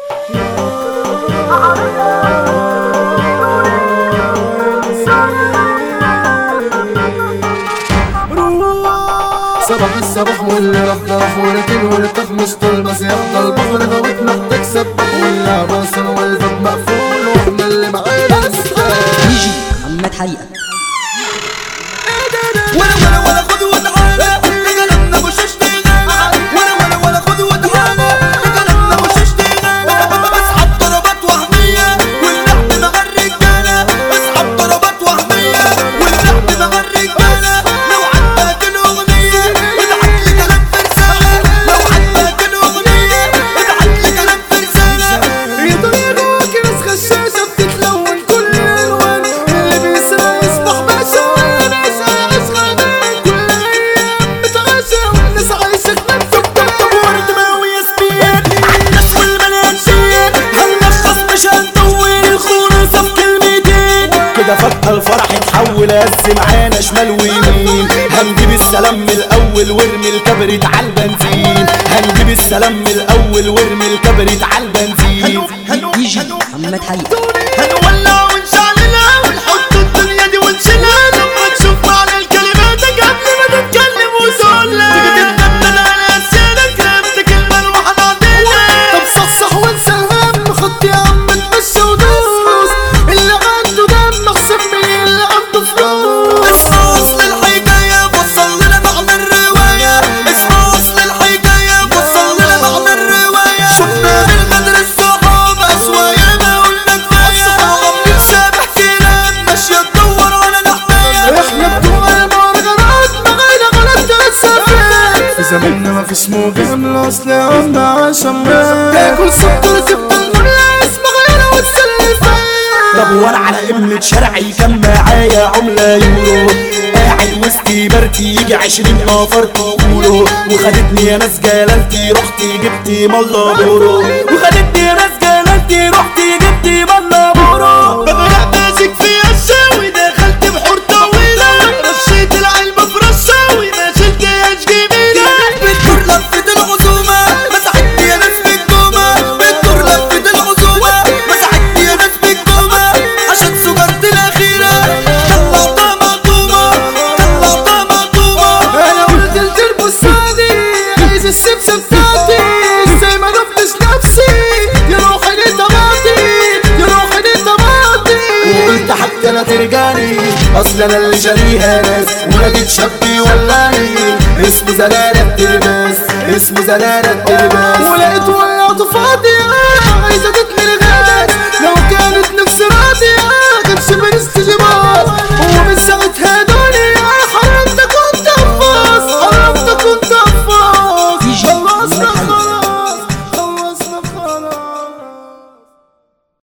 صباح الصباح واللي راح ده راح ولكن ولتخ مش طلبس يفضل بحر غويت محتاج سباح واللعبة اصلا والباب مقفول واحنا اللي معانا نستاهل يجي محمد حقيقة ولا ولا ولا خد وتعالى كلامنا مش اشتغال ولا ولا ولا خد وتعالى كلامنا مش اشتغال اسحب ضربات وهمية واللعب مع الرجالة اسحب ضربات وهمية واللعب مع الرجالة لو عجبك الأغنية ابعت لي كلام في رسالة لو عجبك الأغنية ابعت لي كلام في رسالة يا دنيا جواك ناس غشاشة بتتلون كل الألوان اللي بيسمع يصبح باشا واللي باشا يعيش غلبان كل أيام بتعاشى والناس عايشة تنفذ ورد ماوي ياسمين عالناس والمناشير هنلخص مش هنطول الخلاصة في كلمتين كده فجأة الفرح اتحول قس معانا شمال ويمين هنجيب السلام من الأول وارمي الكبريت على البنزين هنجيب السلام من الأول وارمي الكبريت على البنزين يجي محمد حقيقة هنولع ونشعللها ونحط الدنيا دي ونشيلها لما تشوف معنى الكلمات قبل ما تتكلم وتقولها تيجي تتنبل على أسيادك رمت كلمة الواحد عدينا طب صحصح وانسى الهم خد يا عم تمشى ودوس اللي عنده دم احسن من اللي عنده فلوس اسمع اصل الحكاية وصل لنا معنى الرواية اسمع اصل الحكاية وصل لنا معنى الرواية شفنا بالمدرسة صحاب اسوايا ما قلنا كفاية عم نتشابه كلام ماشية تدور على الحكاية احنا بتوع المهرجانات مغاينا غلط تسافر في زماننا ما فيش موجة الاصل يا عم عشان تاكل سكر تبقى المناس مغاينا والسلفة طب وانا على قمة شرعي كان معايا عملة يورو قاعد وسطي برتي يجي عشرين نفر تقولوا وخدتني يا ناس جلالتي رحت جبت ملا بورو وخدتني يا ناس جلالتي رحت جبت ملا بورو بغرق ماسك في الشاوي دخلت بحور طويلة رشيت العلبة في رشاوي ما شلتهاش جميلة بتدور لفة العزومة مسحتني يا ناس بالجومة بتدور لفة العزومة مسحتني يا ناس بالجومة عشان سجارتي الأخيرة طلعتها مقطومة طلعتها مقطومة انا قلت لتربو السعدي عايز السمسم بتاعتي ازاي ما نفلش نفسي يا روحي دي طبيعتي يا روحي دي طبيعتي وقلت حتى لا ترجعني اصل انا اللي شاريها ناس ولقيت شاب ولاني اسمه زلالة الترباس اسمه زلالة الترباس ولقيت